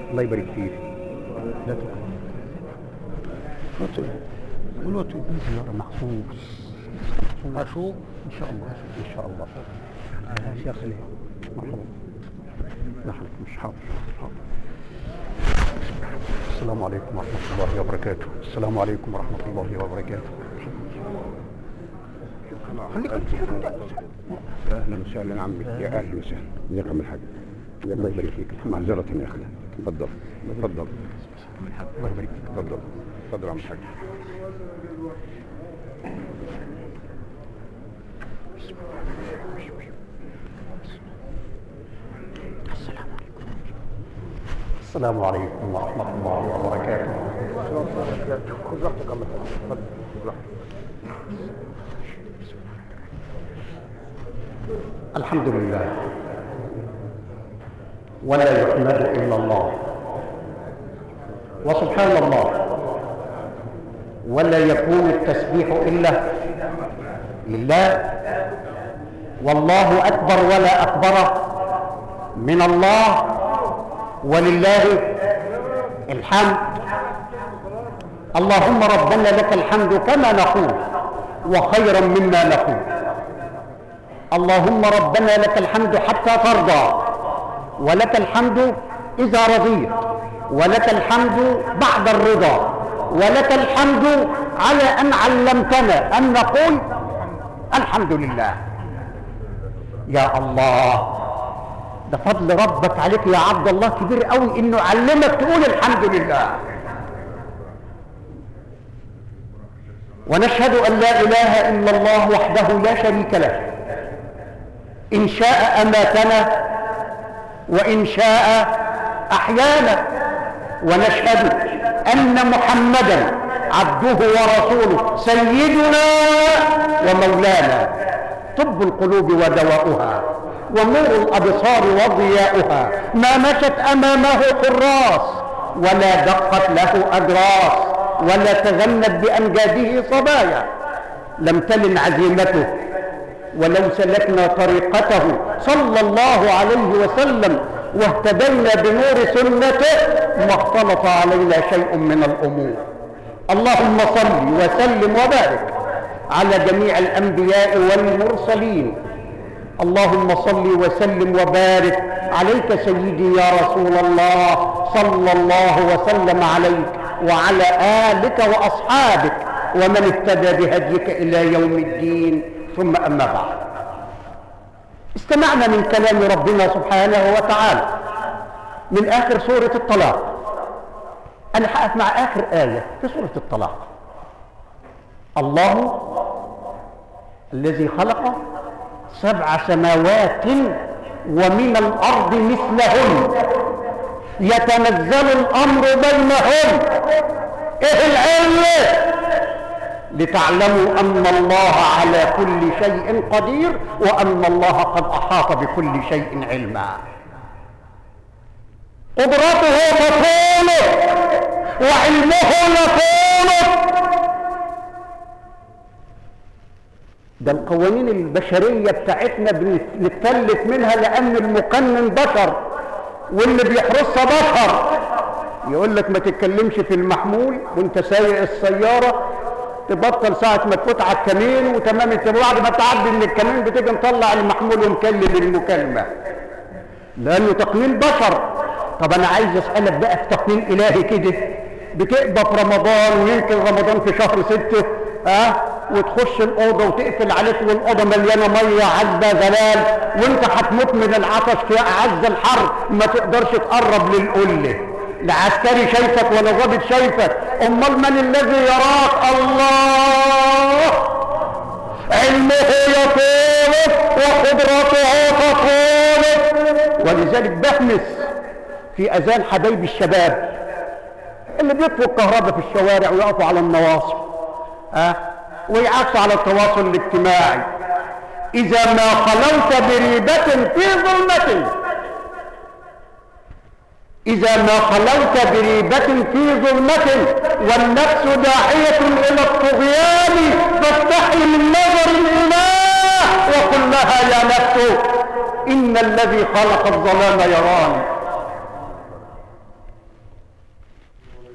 الله يبارك فيك لا تقل قولوا تقول محفوظ أشوف ان شاء الله ان شاء الله يا شيخ ليه مرحبا نحن مش حاضر حاضر السلام عليكم ورحمة الله وبركاته السلام عليكم ورحمة الله وبركاته خليك اهلا وسهلا عمي يا اهلا وسهلا ازيك يا عم الحاج الله يبارك فيك معذرة يا اخي اتفضل اتفضل الله يبارك فيك اتفضل اتفضل يا عم الحاج السلام عليكم ورحمة الله وبركاته خذ راحتك يا عم الحاج اتفضل خذ راحتك الحمد لله ولا يحمد إلا الله وسبحان الله ولا يكون التسبيح إلا لله والله أكبر ولا أكبر من الله ولله الحمد اللهم ربنا لك الحمد كما نقول وخيرا مما نقول اللهم ربنا لك الحمد حتى ترضى ولك الحمد إذا رضيت ولك الحمد بعد الرضا ولك الحمد على أن علمتنا أن نقول الحمد لله يا الله ده فضل ربك عليك يا عبد الله كبير قوي انه علمك تقول الحمد لله ونشهد ان لا اله الا الله وحده لا شريك له ان شاء اماتنا وان شاء احيانا ونشهد ان محمدا عبده ورسوله سيدنا ومولانا طب القلوب ودواؤها ونور الابصار وضياؤها ما مشت امامه حراس ولا دقت له اجراس ولا تغنت بامجاده صبايا لم تلن عزيمته ولو سلكنا طريقته صلى الله عليه وسلم واهتدينا بنور سنته ما اختلط علينا شيء من الامور اللهم صل وسلم وبارك على جميع الانبياء والمرسلين اللهم صل وسلم وبارك عليك سيدي يا رسول الله صلى الله وسلم عليك وعلى آلك وأصحابك ومن اهتدى بهديك إلى يوم الدين ثم أما بعد استمعنا من كلام ربنا سبحانه وتعالى من آخر سورة الطلاق أنا هقف مع آخر آية في سورة الطلاق الله الذي خلق سبع سماوات ومن الأرض مثلهن يتنزل الأمر بينهم إيه العلم لتعلموا أن الله على كل شيء قدير وأن الله قد أحاط بكل شيء علما قدرته مطولة وعلمه يطول ده القوانين البشرية بتاعتنا بنتفلت منها لأن المقنن بشر واللي بيحرسها بشر يقول لك ما تتكلمش في المحمول وانت سايق السيارة تبطل ساعة ما تفوت على الكمين وتمام انت بعد ما تعدي من الكمين بتيجي مطلع المحمول ومكلم المكالمة لأنه تقنين بشر طب أنا عايز أسألك بقى في تقنين إلهي كده بتقبض رمضان ويمكن رمضان في شهر ستة ها أه؟ وتخش الأوضة وتقفل عليك والأوضة مليانة مية عذبة زلال وانت هتموت من العطش في أعز الحر ما تقدرش تقرب للقلة لا عسكري شايفك ولا ضابط شايفك أمال من الذي يراك الله علمه يطولك وقدرته تطولك ولذلك بحمس في أذان حبايب الشباب اللي بيطفوا الكهرباء في الشوارع ويقفوا على النواصي ها أه؟ ويعكسوا على التواصل الاجتماعي إذا ما خلوت بريبة في ظلمة إذا ما خلوت بريبة في ظلمة والنفس داعية إلى الطغيان فاستحي من نظر الإله وقل لها يا نفس إن الذي خلق الظلام يراني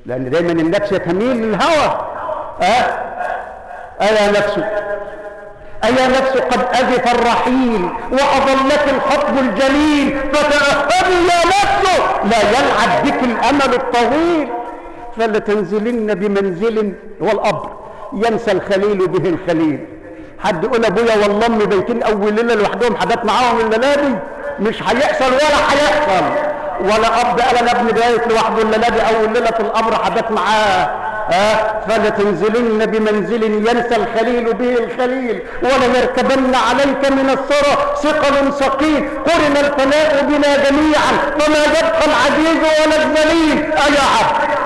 لان دايما النفس تميل للهوى ها ايا نفس ايا نفس قد اذف الرحيل واضلك الخطب الجليل فتاهبي يا نفس لا يلعب بك الامل الطويل فلتنزلن بمنزل هو القبر ينسى الخليل به الخليل حد يقول ابويا والله امي بيتين اول ليله لوحدهم حاجات معاهم الليله دي مش هيحصل ولا هيحصل ولا اب قال انا ابني بايت لوحده الليله دي اول ليله في القبر حاجات معاه ها فلتنزلن بمنزل ينسى الخليل به الخليل وليركبن عليك من الثرى ثقل ثقيل قرن الفناء بنا جميعا فما يبقى العزيز ولا الذليل ايا عبد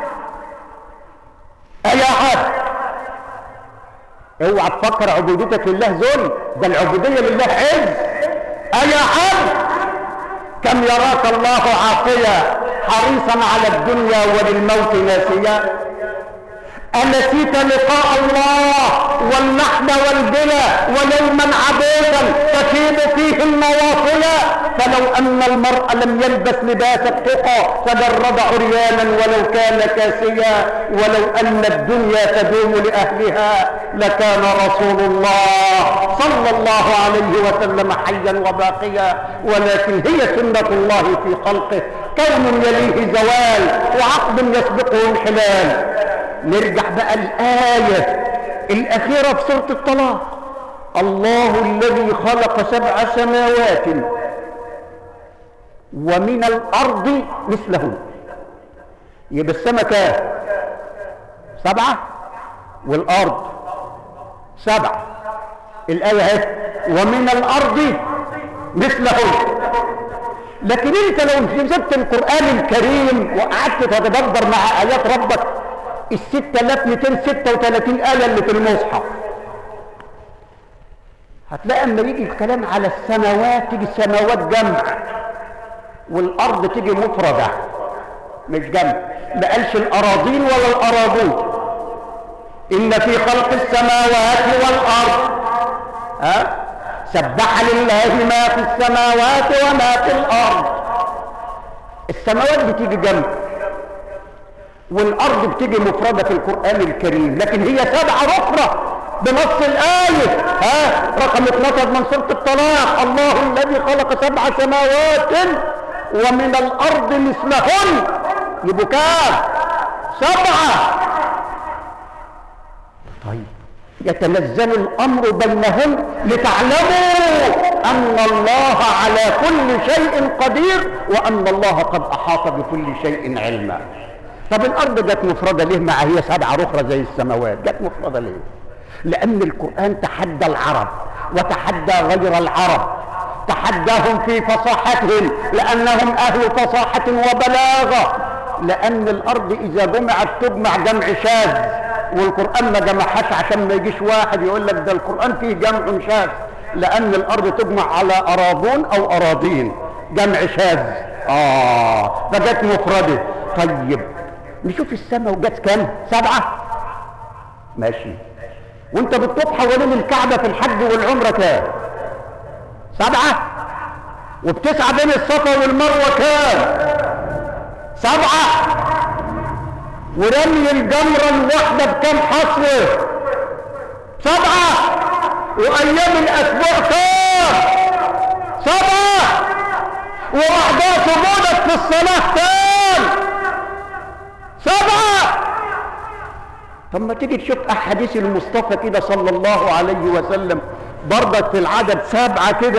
ايا عبد اوعى تفكر عبوديتك لله ذل ده العبوديه لله عز ايا عبد كم يراك الله عاصيا حريصا على الدنيا وللموت ناسيا أنسيت لقاء الله واللحم والبلى ويوما عبيدا تشيب فيه النواصلا فلو أن المرء لم يلبس لباس التقى تجرد عريانا ولو كان كاسيا ولو أن الدنيا تدوم لأهلها لكان رسول الله صلى الله عليه وسلم حيا وباقيا ولكن هي سنة الله في خلقه كون يليه زوال وعقد يسبقه انحلال نرجع بقى الآية الأخيرة في سورة الطلاق الله الذي خلق سبع سماوات ومن الأرض مثلهن يبقى السماء كام سبعة والأرض سبعة الآية اهي ومن الأرض مثلهن لكن انت لو مسكت القرآن الكريم وقعدت تتدبر مع آيات ربك ال 6236 آية اللي في المصحف هتلاقي اما يجي الكلام على السماوات تيجي السماوات جمع والارض تيجي مفردة مش جمع ما قالش الاراضين ولا الاراضون ان في خلق السماوات والارض ها سبح لله ما في السماوات وما في الارض السماوات بتيجي جمع والارض بتيجي مفرده في القران الكريم لكن هي سبعه اخرى بنص الايه ها رقم 12 من سوره الطلاق الله الذي خلق سبع سماوات ومن الارض مثلهن يبقوا كام سبعه طيب يتنزل الامر بينهن لتعلموا ان الله على كل شيء قدير وان الله قد احاط بكل شيء علما طب الارض جت مفرده ليه مع هي سبعه اخرى زي السماوات جت مفرده ليه لان القران تحدى العرب وتحدى غير العرب تحداهم في فصاحتهم لانهم اهل فصاحه وبلاغه لان الارض اذا جمعت تجمع جمع شاذ والقران ما جمعهاش عشان ما يجيش واحد يقول لك ده القران فيه جمع شاذ لان الارض تجمع على اراضون او اراضين جمع شاذ اه فجت مفرده طيب نشوف السماء وجت كام سبعة ماشي وانت بتطوف حوالين الكعبة في الحج والعمرة كام سبعة وبتسعى بين الصفا والمروة كام سبعة ورمي الجمرة الواحدة بكام حصوة سبعة وأيام الأسبوع كام سبعة وأعضاء سجودك في الصلاة كام سبعة طب ما تيجي تشوف أحاديث المصطفى كده صلى الله عليه وسلم برضك في العدد سبعة كده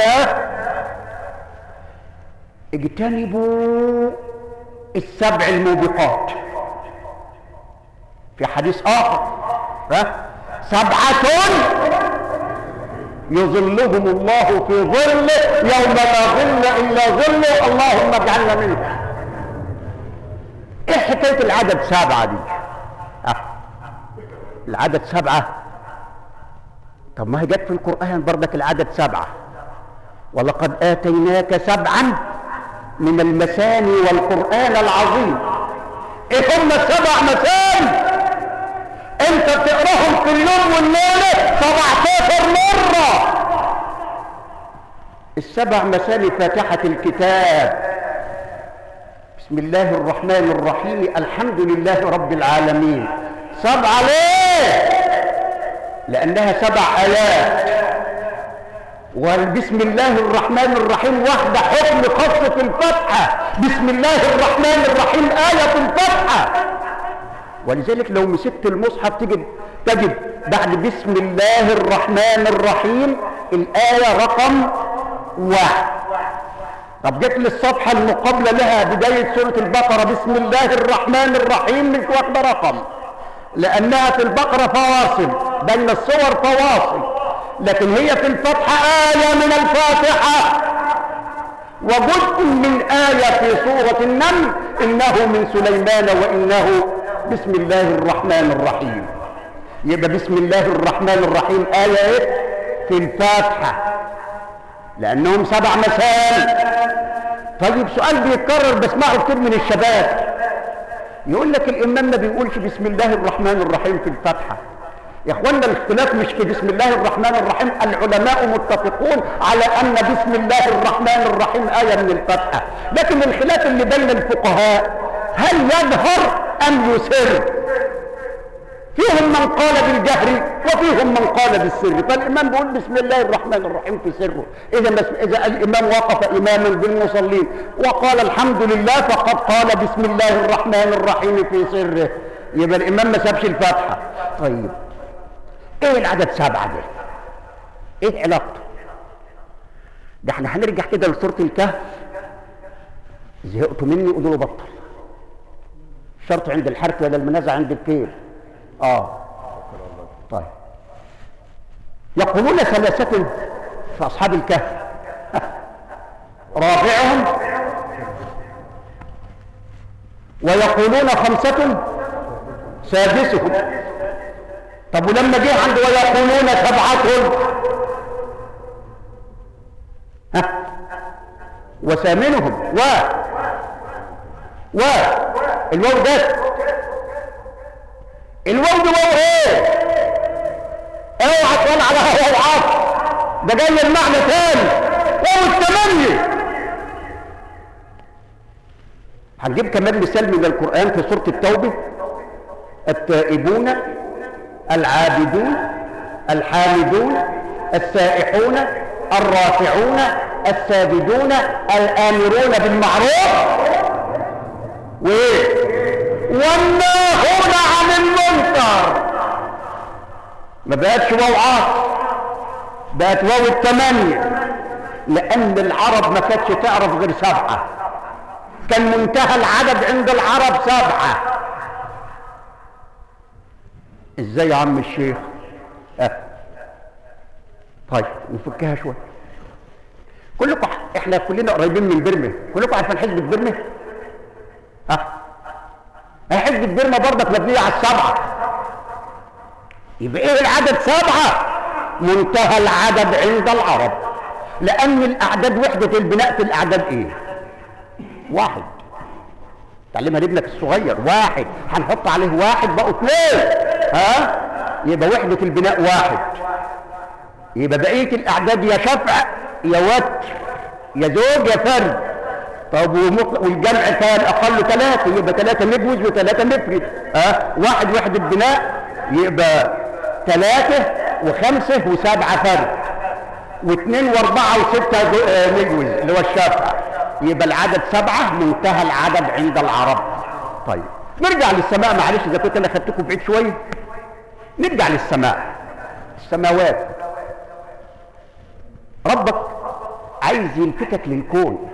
اجتنبوا السبع الموبقات في حديث آخر ها سبعة يظلهم الله في ظله يوم لا ظل إلا ظله اللهم اجعلنا منه ايه حكاية العدد سبعة دي أه. العدد سبعة طب ما هي جت في القرآن برضك العدد سبعة ولقد آتيناك سبعا من المثاني والقرآن العظيم ايه هم السبع مثاني انت بتقراهم في اليوم والليلة 17 مرة السبع مثاني فاتحة الكتاب بسم الله الرحمن الرحيم الحمد لله رب العالمين سبعة ليه لأنها سبع آيات وبسم الله الرحمن الرحيم واحدة حكم خاص في الفتحة بسم الله الرحمن الرحيم آية في الفتحة ولذلك لو مسكت المصحف تجد تجد بعد بسم الله الرحمن الرحيم الآية رقم واحد طب جيت للصفحة المقابلة لها بداية سورة البقرة بسم الله الرحمن الرحيم مش واخدة رقم لأنها في البقرة فواصل بين الصور فواصل لكن هي في الفتحة آية من الفاتحة وجزء من آية في سورة النمل إنه من سليمان وإنه بسم الله الرحمن الرحيم يبقى بسم الله الرحمن الرحيم آية إيه؟ في الفاتحة لأنهم سبع مسائل طيب سؤال بيتكرر بسمعه كتير من الشباب يقول لك الإمام ما بيقولش بسم الله الرحمن الرحيم في الفاتحة يا اخوانا الاختلاف مش في بسم الله الرحمن الرحيم العلماء متفقون على ان بسم الله الرحمن الرحيم آية من الفاتحة لكن الخلاف اللي بين الفقهاء هل يظهر ام يسر فيهم من قال بالجهر وفيهم من قال بالسر فالامام بيقول بسم الله الرحمن الرحيم في سره اذا اذا الامام وقف اماما بالمصلين وقال الحمد لله فقد قال بسم الله الرحمن الرحيم في سره يبقى الامام ما سابش الفاتحه طيب ايه العدد سبعة ده ايه علاقته ده احنا هنرجع كده لسورة الكهف زهقتوا مني قولوا له بطل الشرط عند الحرف ولا المنازع عند الكيل اه طيب يقولون ثلاثة في أصحاب الكهف رابعهم ويقولون خمسة سادسهم طب ولما جه عند ويقولون سبعة ها وثامنهم و و الواو ده الواو ده واو ايه اوعى تقول على واو عطف ده جاي المعنى تاني واو الثمانية هنجيب كمان مثال من القرآن في سورة التوبة التائبون العابدون الحامدون السائحون الرافعون الساجدون الآمرون بالمعروف وايه والناهون عن المنكر ما بقتش واو عاطف بقت واو الثمانية لأن العرب ما كانتش تعرف غير سبعة كان منتهى العدد عند العرب سبعة ازاي يا عم الشيخ أه. طيب نفكها شويه كلكم احنا كلنا قريبين من برمه كلكم عارفين حزب برمه ها أه. حزب برمه برضك مبنيه على السبعه يبقى ايه العدد سبعه منتهى العدد عند العرب لان الاعداد وحده البناء في الاعداد ايه واحد تعلمها لابنك الصغير واحد هنحط عليه واحد بقوا اثنين ها يبقى وحدة البناء واحد يبقى بقية الأعداد يا شفع يا وتر يا زوج يا فرد طب والجمع كان أقل ثلاثة يبقى ثلاثة مجوز وثلاثة مفرد ها واحد وحدة بناء يبقى ثلاثة وخمسة وسبعة فرد واثنين واربعة وستة مجوز اللي هو الشافع يبقى العدد سبعة منتهى العدد عند العرب طيب نرجع للسماء معلش اذا كنت انا خدتكم بعيد شويه نرجع للسماء السماوات ربك عايز يلفتك للكون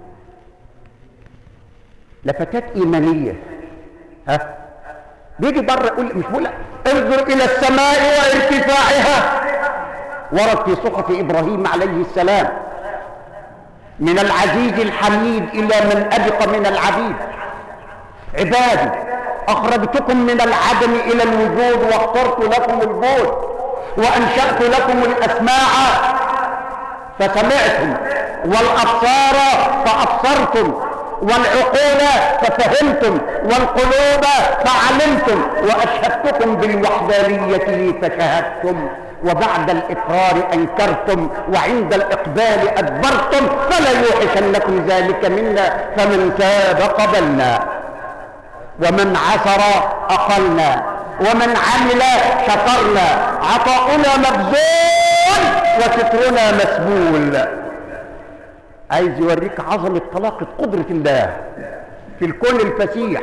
لفتات ايمانيه ها بيجي بره يقول مش بقول انظر الى السماء وارتفاعها ورد في صحف ابراهيم عليه السلام من العزيز الحميد الى من ابق من العبيد عبادي اخرجتكم من العدم الى الوجود واخترت لكم الجود وانشات لكم الاسماع فسمعتم والابصار فابصرتم والعقول ففهمتم والقلوب فعلمتم واشهدتكم بالوحدانيه لي فشهدتم وبعد الإقرار أنكرتم وعند الإقبال أدبرتم فلا يوحشنكم ذلك منا فمن تاب قبلنا ومن عثر أقلنا ومن عمل شكرنا عطاؤنا مبذول وسترنا مسبول عايز يوريك عظمة طلاقة قدرة الله في الكون الفسيح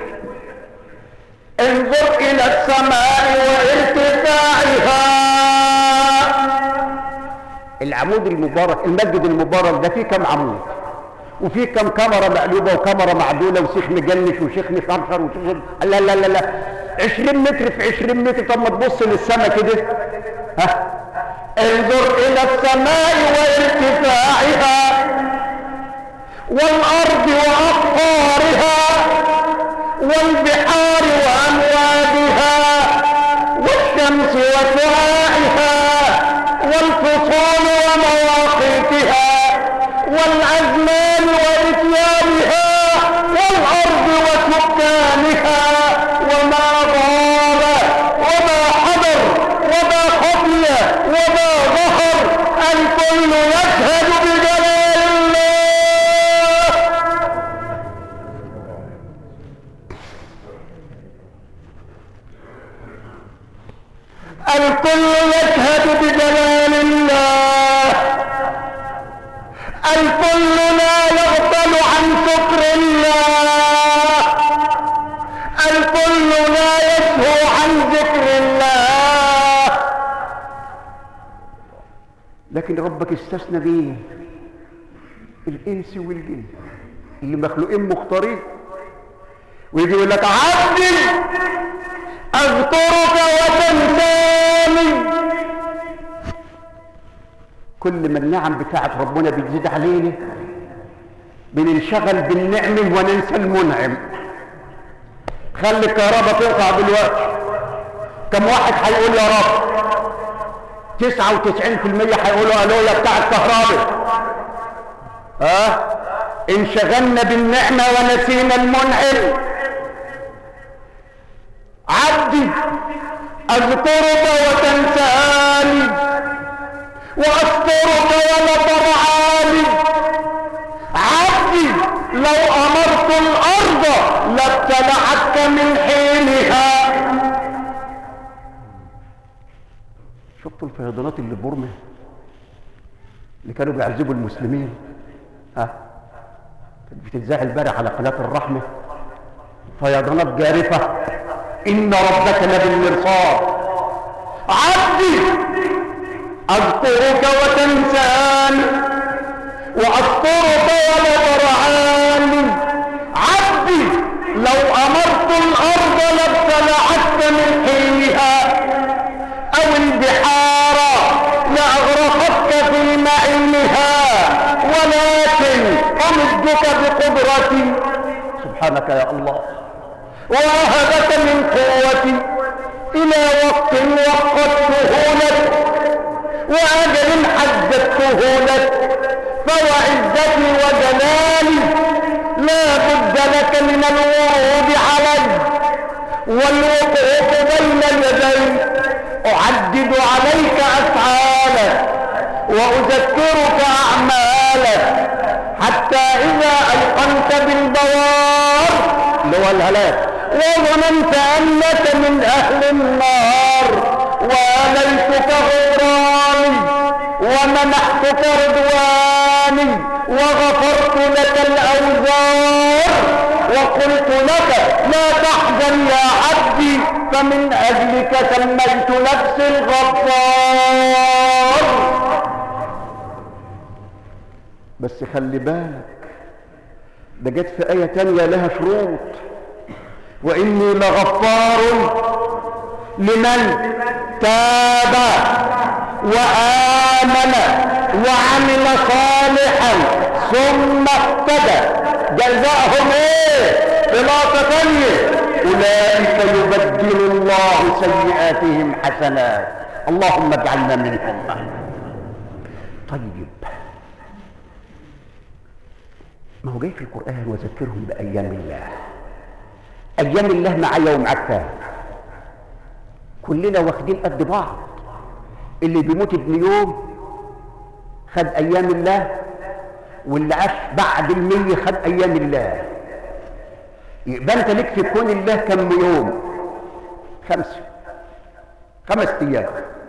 انظر إلى السماء وارتفاعها العمود المبارك المسجد المبارك ده فيه كم عمود وفيه كم كاميرا مقلوبة وكاميرا معدولة وشيخ مجنش وشيخ مشرشر وشيخ لا لا لا لا 20 متر في 20 متر طب ما تبص للسماء كده ها انظر إلى السماء وارتفاعها والأرض وأقطارها والبحار وأمواجها والشمس وشعاعها والفصول ومواقيتها والأزمان وإتيانها والأرض وسكانها وما غاب وما حضر وما خفي وما ظهر الكل يشهد بجلال الله الكل يشهد بجلال الله الكل لا يغفل عن شكر الله الكل لا يسهو عن ذكر الله لكن ربك استثنى بيه الانس والجن اللي مخلوقين مختارين ويجي يقول لك عبدي اذكرك وتنساني كل ما النعم بتاعت ربنا بتزيد علينا بننشغل بالنعم وننسى المنعم خلي الكهرباء تقطع دلوقتي كم واحد هيقول يا رب 99% هيقولوا الو يا بتاع الكهرباء ها انشغلنا بالنعمة ونسينا المنعم عبدي اذكرك وتنساني واسترك ولا ترعاني عبدي لو امرت الارض لابتلعتك من حينها شفتوا الفيضانات اللي في بورما اللي كانوا بيعذبوا المسلمين ها كانت بتتذاع امبارح على قناه الرحمه فيضانات جارفه ان ربك لبالمرصاد عبدي اذكرك وتنساني واذكرك ولا ترعاني عبدي لو امرت الارض لابتلعتك من حينها او البحار لاغرقتك في معينها ولكن امدك بقدرتي سبحانك يا الله ووهبك من قوتي الى وقت وقته لك واجل حددته لك فوعزتي وجلالي لا بد لك من الورود علي والوقوف بين يدي اعدد عليك افعالك واذكرك اعمالك حتى اذا ايقنت بالبوار اللي هو الهلاك وظننت انك من اهل النار واليتك غفراني ومنحتك رضواني وغفرت لك الاوزار وقلت لك لا تحزن يا عبدي فمن اجلك سميت نفسي الغفار بس خلي بالك ده جت في آية تانية لها شروط وإني لغفار لمن تاب وآمن وعمل صالحا ثم اهتدى جزاهم ايه خلاصة تانية أولئك يبدل الله سيئاتهم حسنات اللهم اجعلنا منهم طيب ما هو جاي في القرآن وذكرهم بأيام الله أيام الله معايا ومعاك كلنا واخدين قد بعض اللي بيموت ابن يوم خد ايام الله واللي عاش بعد المية خد ايام الله يبقى انت ليك في كون الله كم يوم خمسة خمس ايام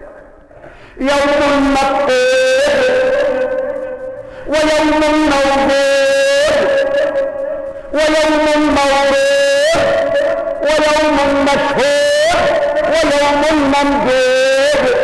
يوم مفقود ويوم موجود ويوم مورود ويوم مشهود ويوم ممدود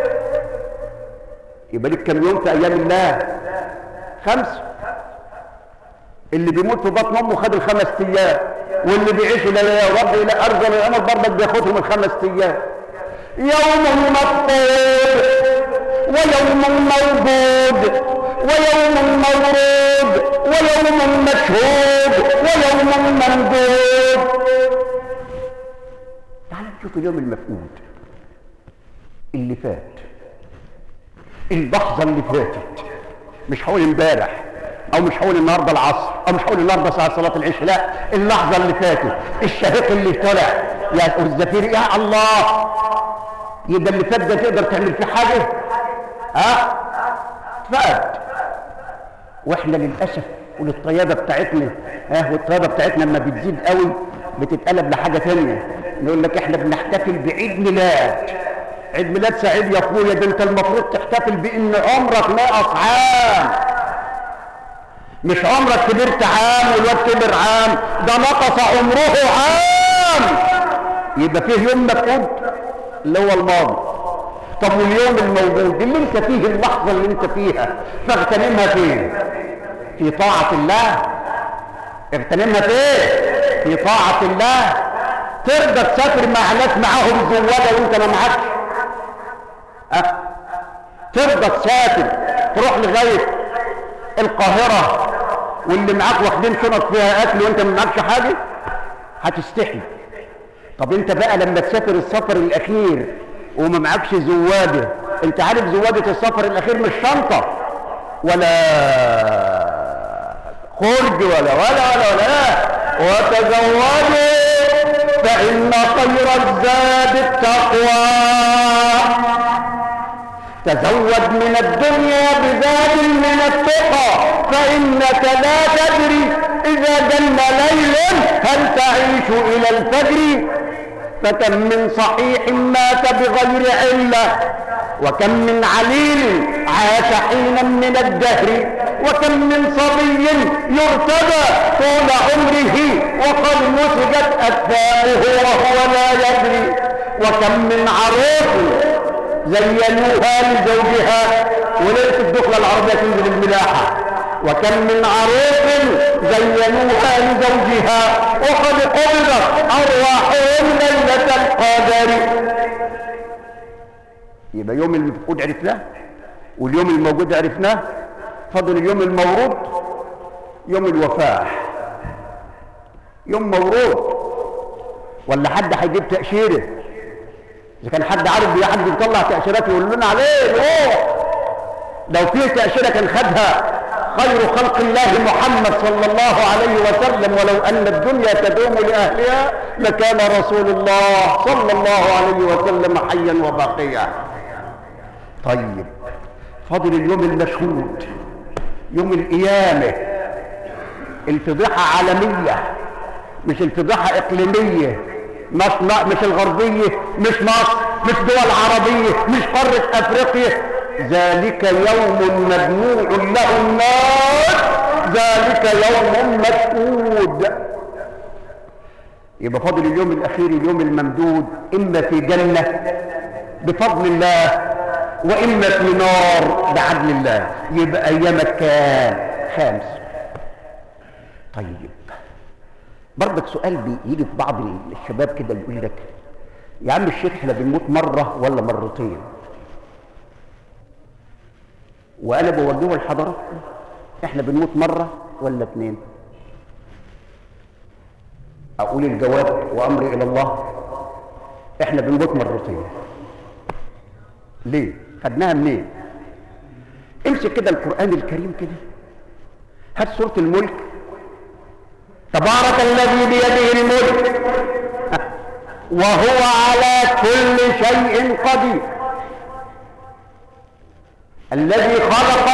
يبقى لك كم يوم في ايام الله خمسه اللي بيموت في بطن امه خد الخمس ايام واللي بيعيش الى يا رب الى ارض الامر برضك بياخدهم الخمس ايام يوم مفقود ويوم موجود ويوم مورود ويوم مشهود ويوم ممدود تعال نشوف اليوم المفقود اللي فات اللحظة اللي فاتت مش هقول امبارح او مش هقول النهارده العصر او مش هقول النهارده ساعة صلاة العشاء لا اللحظة اللي فاتت الشهيق اللي طلع يا والزفير يا الله يبقى اللي فات ده تقدر تعمل فيه حاجة ها فات واحنا للاسف وللطيابه بتاعتنا ها والطيابه بتاعتنا لما بتزيد قوي بتتقلب لحاجه ثانيه نقول لك احنا بنحتفل بعيد ميلاد عيد ميلاد سعيد يا اخويا ده انت المفروض تحتفل بان عمرك ناقص عام مش عمرك كبرت عام والواد كبر عام ده نقص عمره عام يبقى فيه يوم مفقود اللي هو الماضي طب واليوم الموجود اللي انت فيه اللحظه اللي انت فيها فاغتنمها فين في طاعه الله اغتنمها فين في طاعه الله تقدر تسافر مع ناس معاهم زواده وانت ما معكش أه؟ ترضى تسافر تروح لغايه القاهره واللي معاك واخدين شنط فيها اكل وانت ما معكش حاجه هتستحي طب انت بقى لما تسافر السفر الاخير وما معكش زواده انت عارف زواده السفر الاخير مش شنطه ولا خرج ولا ولا ولا ولا لا وتزودوا فإن خير الزاد التقوى تزود من الدنيا بزاد من التقى فإنك لا تدري إذا جن ليل هل تعيش إلى الفجر فكم من صحيح مات بغير علة وكم من عليل عاش حينا من الدهر وكم من صبي يرتدى طول عمره وقد مسجت أكفاؤه وهو لا يدري وكم من عروس زينوها لزوجها وليلة الدخلة العربية تنزل الملاحة وكم من عروس زينوها لزوجها وقد قبضت أرواحهم ليلة القدر يبقى يوم المفقود عرفناه واليوم الموجود عرفناه فضل اليوم المورود يوم الوفاة يوم مورود ولا حد هيجيب تأشيرة إذا كان حد عارف بي حد بيطلع تأشيرات يقول لنا عليه روح لو في تأشيرة كان خدها خير خلق الله محمد صلى الله عليه وسلم ولو أن الدنيا تدوم لأهلها لكان رسول الله صلى الله عليه وسلم حيا وباقيا طيب فاضل اليوم المشهود يوم القيامة الفضيحة عالمية مش الفضيحة إقليمية مش, مش الغربية مش مصر مش دول عربية مش قارة أفريقيا ذلك يوم مجموع له الناس ذلك يوم مشهود يبقى فاضل اليوم الأخير اليوم الممدود إما في جنة بفضل الله وإما في نار بعدل الله يبقى أيامك كام خامس طيب برضك سؤال بيجي في بعض الشباب كده يقول لك يا عم الشيخ احنا بنموت مرة ولا مرتين وانا بوجهه لحضراتكم احنا بنموت مرة ولا اتنين اقول الجواب وامري الى الله احنا بنموت مرتين ليه خدناها منين امسك كده القران الكريم كده هات سوره الملك تبارك الذي بيده الملك وهو على كل شيء قدير الذي خلق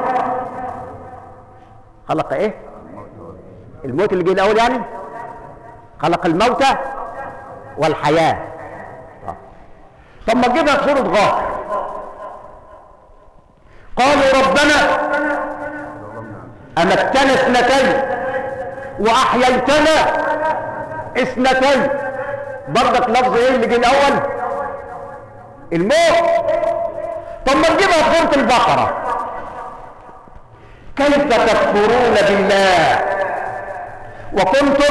خلق ايه الموت اللي جه الاول يعني خلق الموت والحياه آه. طب ما تجيبها في سوره غافر قالوا ربنا امتنا اثنتين واحييتنا اثنتين برضك لفظ ايه اللي جه الاول الموت طب ما تجيبها في سوره البقره كيف تكفرون بالله وكنتم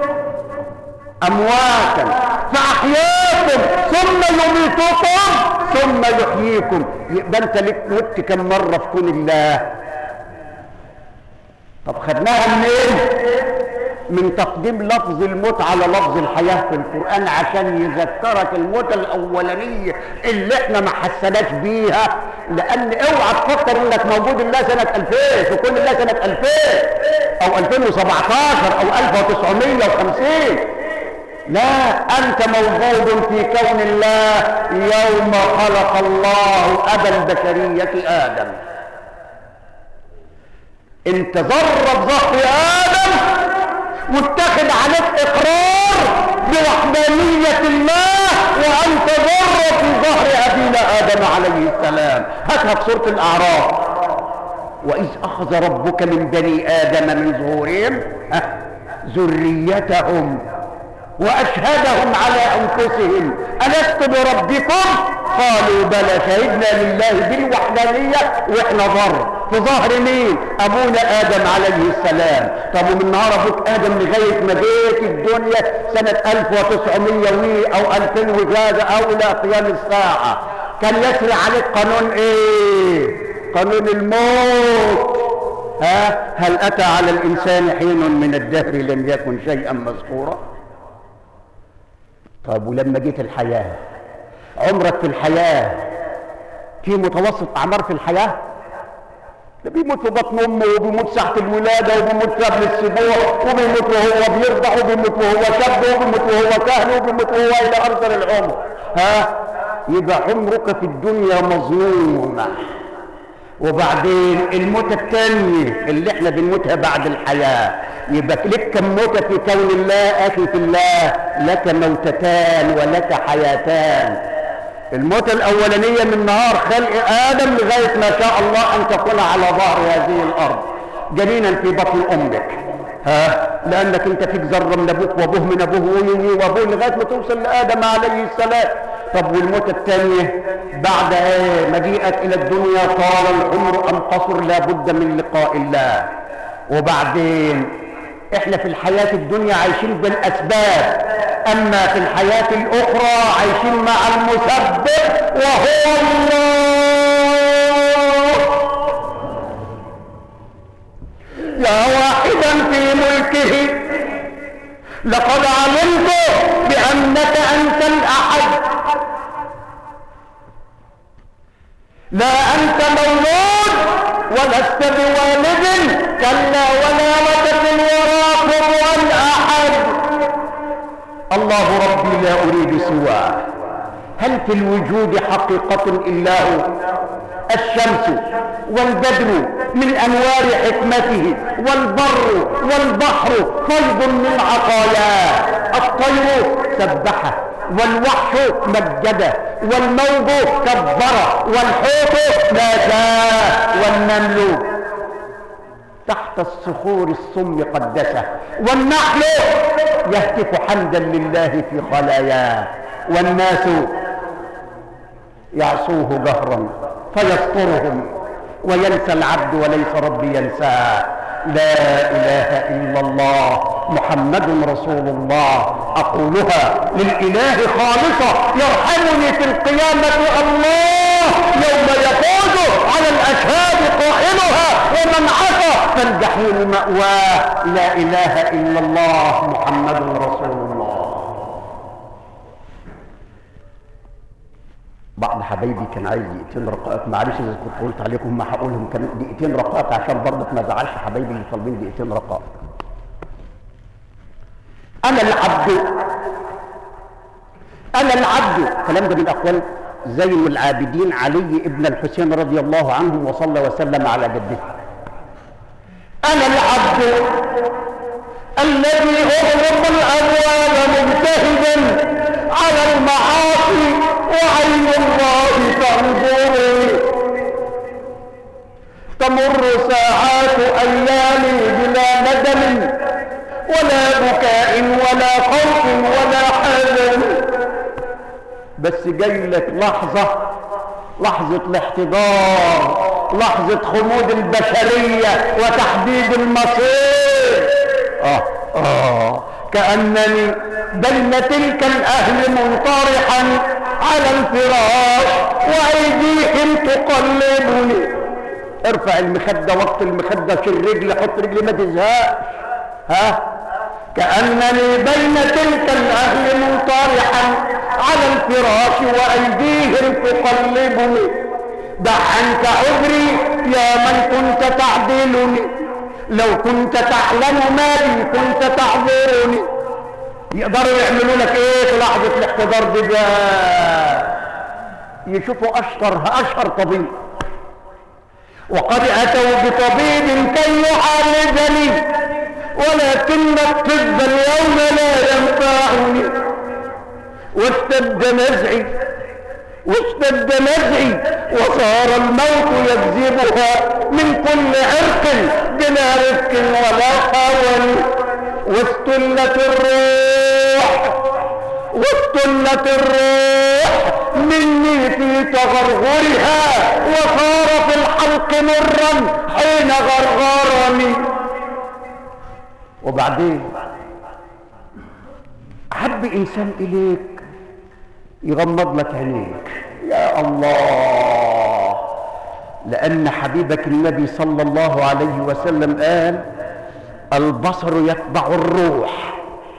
امواتا فاحياكم ثم يميتكم ثم يحييكم يبقى انت لك مت كم مره في كون الله طب خدناها منين من تقديم لفظ الموت على لفظ الحياه في القران عشان يذكرك الموت الاولانيه اللي احنا ما حسناش بيها لان اوعى تفكر انك موجود الله سنه 2000 في كل الله سنه 2000 او 2017 او 1950 لا انت موجود في كون الله يوم خلق الله ابا البشريه ادم انت ذره بظهر ادم واتخذ عليك اقرار بوحدانيه الله وانت ذره في ظهر ابينا ادم عليه السلام هاتها في سوره الاعراف واذ اخذ ربك من بني ادم من ظهورهم ها، ذريتهم واشهدهم على انفسهم الست بربكم قالوا بلى شهدنا لله بالوحدانيه واحنا ضر في ظهر مين ابونا ادم عليه السلام طب ومن نهار ابوك ادم لغايه ما جيت الدنيا سنه 1900 وي او 2000 وجازه او الى قيام الساعه كان يسري عليك قانون ايه قانون الموت ها هل اتى على الانسان حين من الدهر لم يكن شيئا مذكورا طيب ولما جيت الحياة عمرك في الحياة في متوسط أعمار في الحياة ده بيموت في بطن أمه وبيموت ساعة الولادة وبيموت قبل السبوع وبيموت وهو بيرضع وبيموت وهو شاب وبيموت وهو كهن وبيموت وهو إلى أرذل العمر ها يبقى عمرك في الدنيا مظلوم وبعدين الموتة الثانية اللي احنا بنموتها بعد الحياة يبقى لك كم موتة في كون الله أخي في الله لك موتتان ولك حياتان الموتة الأولانية من نهار خلق آدم لغاية ما شاء الله أن تكون على ظهر هذه الأرض جنينا في بطن أمك ها لأنك أنت فيك ذرة من أبوك وأبوه من أبوه وأبوه لغاية ما توصل لآدم عليه السلام طب والموتة الثانية بعد ايه مجيئك الى الدنيا طال العمر ام قصر لابد من لقاء الله وبعدين احنا في الحياة الدنيا عايشين بالاسباب اما في الحياة الاخرى عايشين مع المسبب وهو الله يا واحدا في ملكه لقد علمت بانك انت الاحد لا أنت مولود ولست بوالد كلا ولا ولد الورى كفوا أحد الله ربي لا أريد سواه هل في الوجود حقيقة إلا هو الشمس والبدر من أنوار حكمته والبر والبحر فيض من عطاياه الطير سبحه والوحش مجده والموج كبره والحوت ناجاه والنمل تحت الصخور الصم قدسه والنحل يهتف حمدا لله في خلاياه والناس يعصوه جهرا فيسترهم وينسى العبد وليس ربي ينساه لا اله الا الله محمد رسول الله اقولها للاله خالصه يرحمني في القيامه الله يوم يفوز على الاشهاد قائلها ومن عصى فالجحيم ماواه لا اله الا الله محمد رسول الله بعض حبايبي كان عايز دقيقتين رقائق معلش اذا كنت قلت عليكم ما هقولهم كان دقيقتين رقائق عشان برضك ما زعلش حبايبي اللي طالبين دقيقتين رقائق انا العبد انا العبد الكلام ده من اقوال زين العابدين علي ابن الحسين رضي الله عنه وصلى وسلم على جده أنا العبد الذي أغلق الأبواب مجتهدا على المعاصي وعين الله تنظرني تمر ساعات أيامي بلا ندم ولا بكاء ولا خوف ولا حزن بس جاي لك لحظة لحظة الاحتضار لحظة خمود البشرية وتحديد المصير آه آه كأنني بين تلك الأهل منطرحا على الفراش وأيديهم تقلبني ارفع المخدة وقت المخدة في الرجل حط رجلي ما تزهقش ها كأنني بين تلك الأهل منطرحا على الفراش وأيديهم تقلبني دع عنك عذري يا من كنت تعدلني لو كنت تعلم ما بي كنت تعذرني يقدروا يعملوا لك ايه في لحظة الاحتضار دي بقى يشوفوا اشطر اشهر طبيب وقد أتوا بطبيب كي يعالجني ولكن الطب اليوم لا ينفعني واشتد نزعي واشتد نزعي وصار الموت يجذبها من كل عرق بلا رفق ولا خاون واستلت الروح واستلت الروح مني في تغرغرها وصار في الحلق مرا حين غرغرني وبعدين حب انسان اليك يغمض لك عينيك يا الله لان حبيبك النبي صلى الله عليه وسلم قال البصر يتبع الروح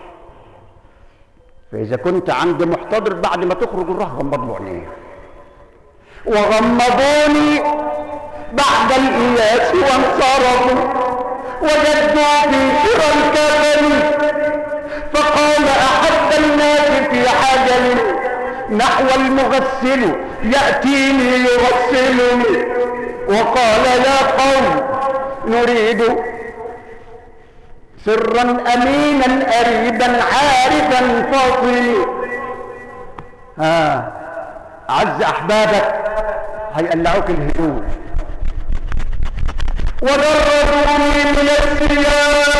فاذا كنت عند محتضر بعد ما تخرج الروح غمض له عينيه وغمضوني بعد الإياس وانصرفوا وجدوا في شرى الكفن فقال أحب الناس في حجل نحو المغسل يأتيني يغسلني وقال يا قوم نريد سرا أمينا أريبا عارفا فاصلي ها عز احبابك هيقلعوك الهدوم وجردوني من الثياب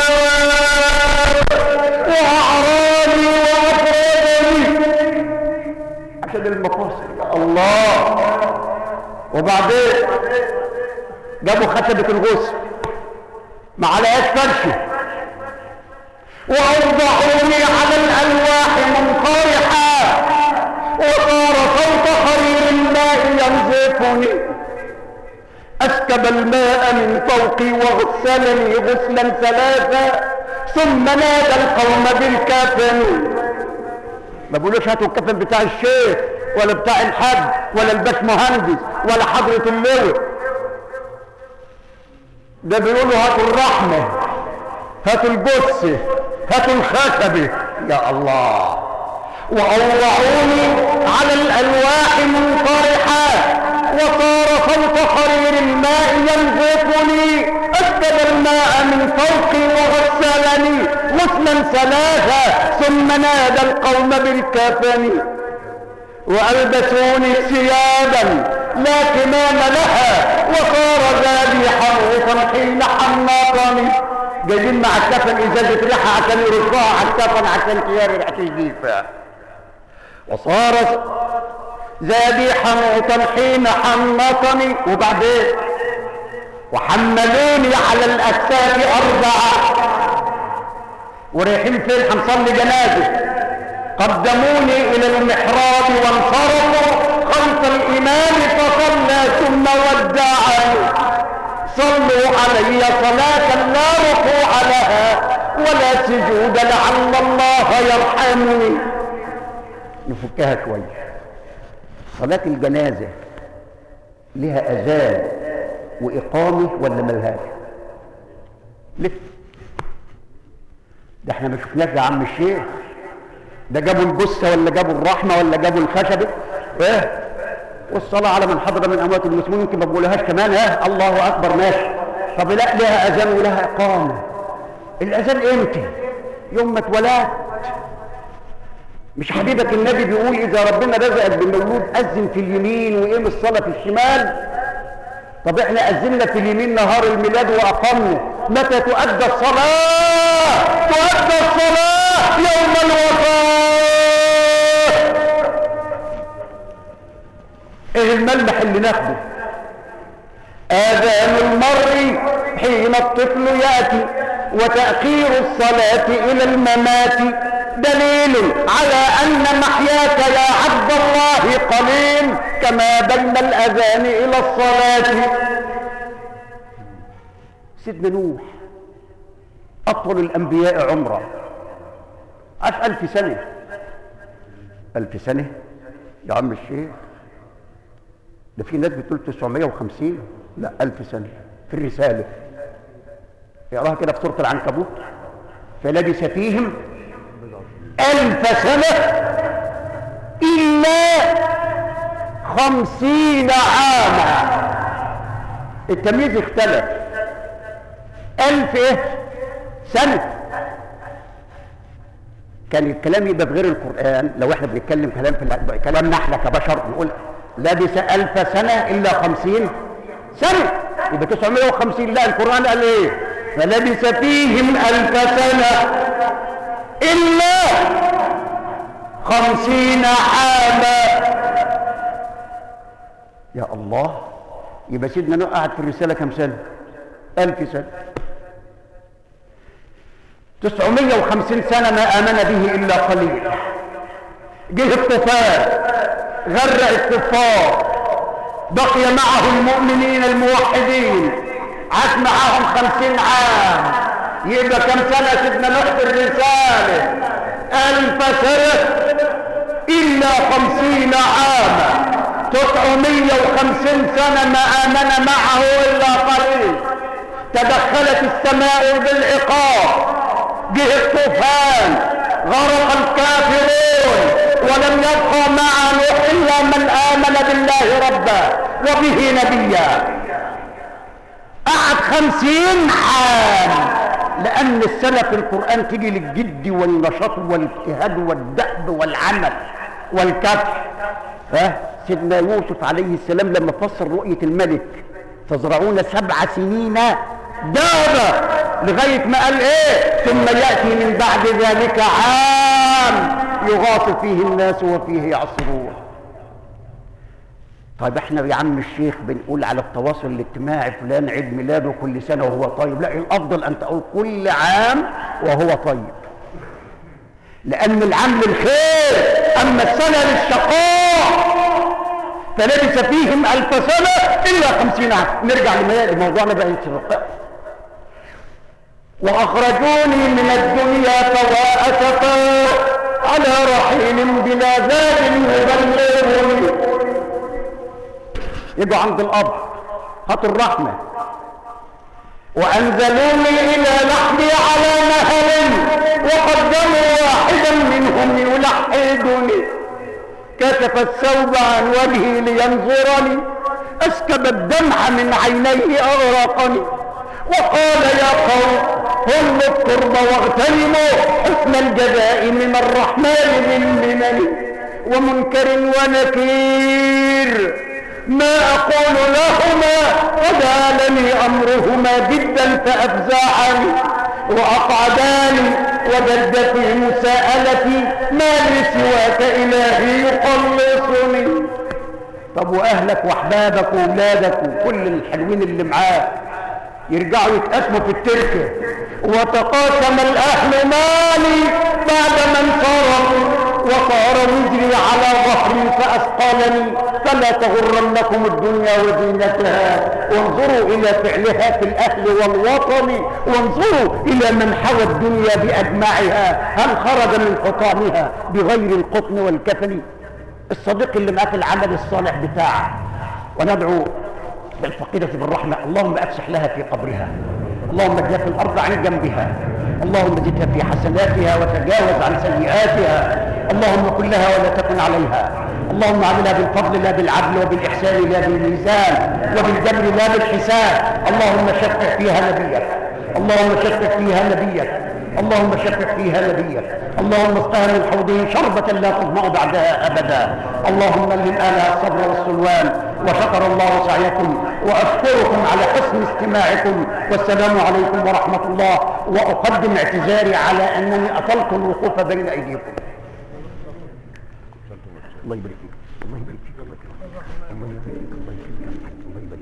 وأعراني وأفرادني عشان المفاصل يا الله وبعدين جابوا خشبة الغسل ما عليهاش فرشة وأوضعوني على الألواح منطرحا وصار صوت خرير الماء ينزفني أسكب الماء من فوقي وغسلني غسلا ثلاثا ثم نادى القوم بالكفن ما بيقولوش هاتوا الكفن بتاع الشيخ ولا بتاع الحج ولا الباش مهندس ولا حضرة اللواء ده بيقولوا هاتوا الرحمة هاتوا الجثة هاتوا الخشبة يا الله وأوضعوني على الألواح منطرحا وصار صوت خرير الماء ينزفني أسكب الماء من فوقي وغسلني غسلا ثلاثا ثم نادى القوم بالكفن وألبسوني ثيابا لا كمام لها وصار ذابي حروفا حين حنطني جايبين مع الكفن ازازة ريحة عشان يرشوها على الكفن عشان تياري ريحة الجيفة وصار ذابي حنوطا حين حنطني وبعدين وحملوني على الأكتاف أربعة ورايحين فين هنصلي جنازة قدموني إلى المحراب وانصرفوا خلف الإمام فصلى ثم ودعني صلوا علي صلاة لا ركوع لها ولا سجود لعل الله يرحمني نفكها شوية صلاة الجنازة لها أذان وإقامة ولا ملهاش؟ ليه؟ ده احنا ما شفناش يا عم الشيخ ده جابوا الجثة ولا جابوا الرحمة ولا جابوا الخشبة؟ ايه؟ والصلاة على من حضر من أموات المسلمين يمكن ما بقولهاش كمان ها الله أكبر ماشي طب لا لها أذان ولها إقامة الأذان إمتى؟ يوم ما اتولدت مش حبيبك النبي بيقول إذا ربنا رزقك بالمولود أذن في اليمين وإقيم الصلاة في الشمال طب احنا أذنا في اليمين نهار الميلاد وأقمنا متى تؤدى الصلاة؟ تؤدى الصلاة يوم الوفاة ايه الملمح اللي ناخده آذان المرء حين الطفل يأتي وتأخير الصلاة إلى الممات دليل على أن محياك يا عبد الله قليل كما بين الأذان إلى الصلاة سيدنا نوح أطول الأنبياء عمرا عاش ألف سنة ألف سنة يا عم الشيخ ده في ناس بتقول 950 لا ألف سنة في الرسالة يقراها كده في سورة العنكبوت فلبث فيهم ألف سنة إلا خمسين عاما التمييز اختلف ألف إيه سنة كان الكلام يبقى بغير القرآن لو احنا بنتكلم كلام في كلامنا احنا كبشر نقول لبث ألف سنة إلا خمسين سنة يبقى 950 لا القرآن قال إيه فلبث فيهم ألف سنة إلا خمسين عاما يا الله يبقى سيدنا نوح قعد في الرسالة كم سنة ألف سنة 950 سنة ما آمن به إلا قليل جه الطوفان غرق الكفار بقي معه المؤمنين الموحدين عاش معهم خمسين عام يبقى كم سنة سيدنا نوح في الرسالة ألف سنة إلا خمسين عاما تسعمية وخمسين سنة ما آمن معه إلا قليل تدخلت السماء بالعقاب جه الطوفان غرق الكافرون ولم يبقى مع نوح إلا من آمن بالله ربا وبه نبيا قعد خمسين عام لأن السنة في القرآن تيجي للجد والنشاط والاجتهاد والدأب والعمل والكفح ها سيدنا يوسف عليه السلام لما فسر رؤية الملك تزرعون سبع سنين دابة لغاية ما قال ايه ثم يأتي من بعد ذلك عام يغاث فيه الناس وفيه يعصرون طيب احنا يا عم الشيخ بنقول على التواصل الاجتماعي فلان عيد ميلاده كل سنة وهو طيب لا الافضل ان تقول كل عام وهو طيب لان العام للخير اما السنة للشقاء فلبث فيهم الف سنة الا خمسين عام نرجع لموضوعنا بقى يترقى واخرجوني من الدنيا فوا اسفا على رحيل بلا زاد يبلغني يجوا عند القبر هاتوا الرحمة وأنزلوني إلى لحمي على نهر وقدموا واحدا منهم يلحدني كشف الثوب عن وجهي لينظرني أسكب الدمع من عينيه أغرقني وقال يا قوم هم الترب واغتنموا حسن الجزاء من الرحمن للمنن ومنكر ونكير ما أقول لهما ودالني أمرهما جدا فأفزعني وأقعداني وجد في مساءلتي ما لي سواك إلهي يخلصني طب وأهلك وأحبابك وأولادك وكل الحلوين اللي معاك يرجعوا يتقسموا في التركة وتقاسم الأهل مالي بعد من صرفوا وصار وزري على ظهري فأثقلني فلا تغرنكم الدنيا وزينتها وانظروا إلى فعلها في الأهل والوطن وانظروا إلى من حوى الدنيا بأجمعها هل خرج من حطامها بغير القطن والكفن الصديق اللي معاه في العمل الصالح بتاعه وندعو بالفقيرة بالرحمة اللهم أفسح لها في قبرها اللهم اجزها في الأرض عن جنبها اللهم زدها في حسناتها وتجاوز عن سيئاتها اللهم كن لها ولا تكن عليها اللهم عاملها بالفضل لا بالعدل وبالإحسان لا بالميزان وبالجبر لا بالحساب اللهم شفع فيها نبيك اللهم شفع فيها نبيك اللهم شفع فيها نبيك اللهم اسقها من حوضه شربة لا تظمأ بعدها أبدا اللهم لن آلها الصبر والسلوان وشكر الله سعيكم وأشكركم على حسن استماعكم والسلام عليكم ورحمة الله وأقدم اعتذاري على أنني أطلت الوقوف بين أيديكم الله يبارك فيك الله يبارك فيك الله يبارك فيك الله يبارك فيك الله يبارك